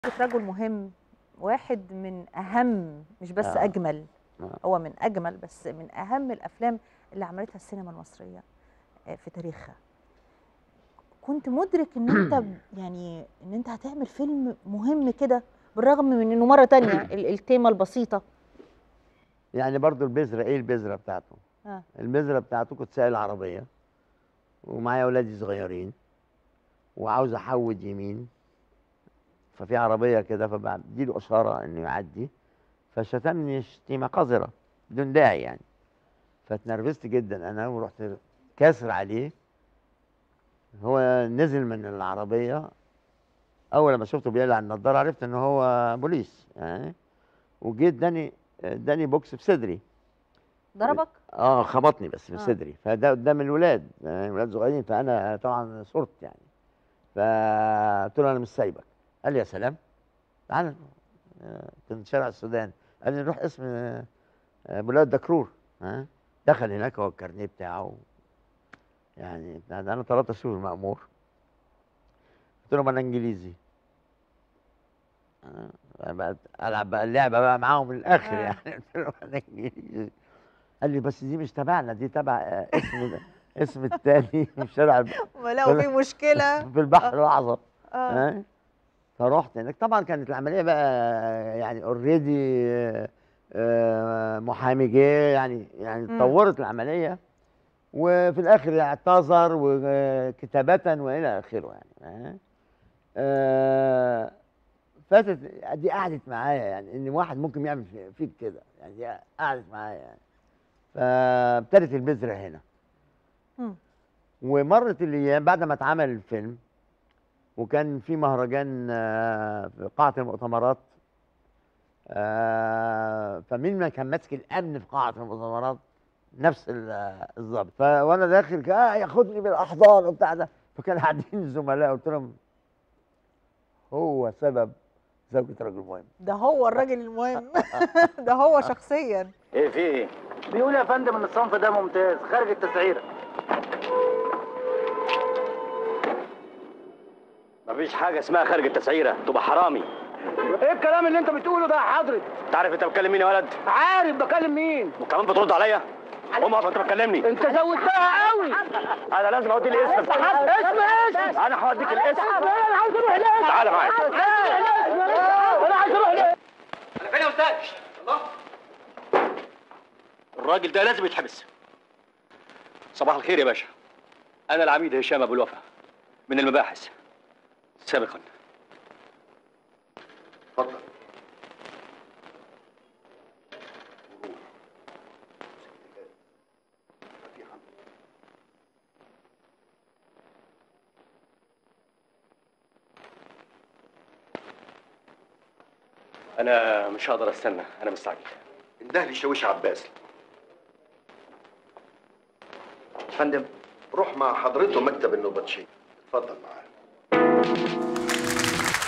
رجل مهم واحد من اهم مش بس آه. اجمل آه. هو من اجمل بس من اهم الافلام اللي عملتها السينما المصريه آه، في تاريخها كنت مدرك ان انت ب- يعني ان انت هتعمل فيلم مهم كده بالرغم من انه مره تانية ال- التيمه البسيطه يعني برضو البذرة ايه البذرة بتاعته آه. البذرة بتاعته كنت سايق العربية ومعايا اولادي صغيرين وعاوز احود يمين ففي عربية كده فبديله اشارة انه يعدي فشتمني شتيمة قذرة بدون داعي يعني فاتنرفزت جدا انا ورحت كاسر عليه هو نزل من العربية اول ما شفته بيقلع النضارة عرفت ان هو بوليس يعني وجيت اداني اداني بوكس في صدري ضربك اه خبطني بس في آه. صدري فده قدام الولاد يعني الولاد صغيرين فانا طبعا صرت يعني فقلت له انا مش سايبك قال لي يا سلام تعال آه، كان شارع السودان قال لي نروح اسم آه، آه، بلاد دكرور ها دخل هناك هو الكارنيه بتاعه يعني بتاع ده انا 13 شهور مأمور قلت له ما انا انجليزي آه، بقى العب بقى اللعبه بقى معاهم من الاخر آه. يعني قلت له انا انجليزي قال لي بس دي مش تبعنا دي تبع آه، اسم اسم التاني في شارع الب- لو في مشكله في البحر الاعظم اه ها فرحت هناك طبعا كانت العمليه بقى يعني اوريدي محامي جه يعني يعني مم. اتطورت العمليه وفي الاخر اعتذر وكتابه والى اخره يعني ها؟ آه، فاتت دي قعدت معايا يعني ان واحد ممكن يعمل في- فيك كده يعني دي قعدت معايا يعني فابتدت البذره هنا مم. ومرت الايام بعد ما اتعمل الفيلم وكان في مهرجان آه، في قاعه المؤتمرات آه، فمين ما كان ماسك الامن في قاعه المؤتمرات نفس ال- الضابط ف- وانا داخل كده، آه ياخدني بالاحضان وبتاع ده فكان قاعدين الزملاء قلت لهم هو سبب زوجة رجل مهم ده هو الراجل المهم ده هو شخصيا ايه في ايه؟ بيقول يا فندم ان الصنف ده ممتاز خارج التسعيره مفيش حاجه اسمها خارج التسعيره تبقى حرامي ايه الكلام اللي انت بتقوله ده يا حضرتك؟ انت عارف انت بتكلم مين يا ولد؟ عارف بكلم مين؟ وكمان بترد عليا؟ قوم اقف انت بتكلمني انت زودتها قوي انا لازم اودي الاسم اسم اسم انا هوديك الاسم انا عايز اروح الاسم تعالى معايا انا عايز اروح الاسم انا فين يا استاذ؟ الله الراجل ده لازم يتحبس صباح الخير يا باشا انا العميد هشام ابو الوفا من المباحث سابقا اتفضل انا مش هقدر استنى انا مستعجل انده لي شاويش عباس فندم روح مع حضرته مكتب النبطشي اتفضل معاه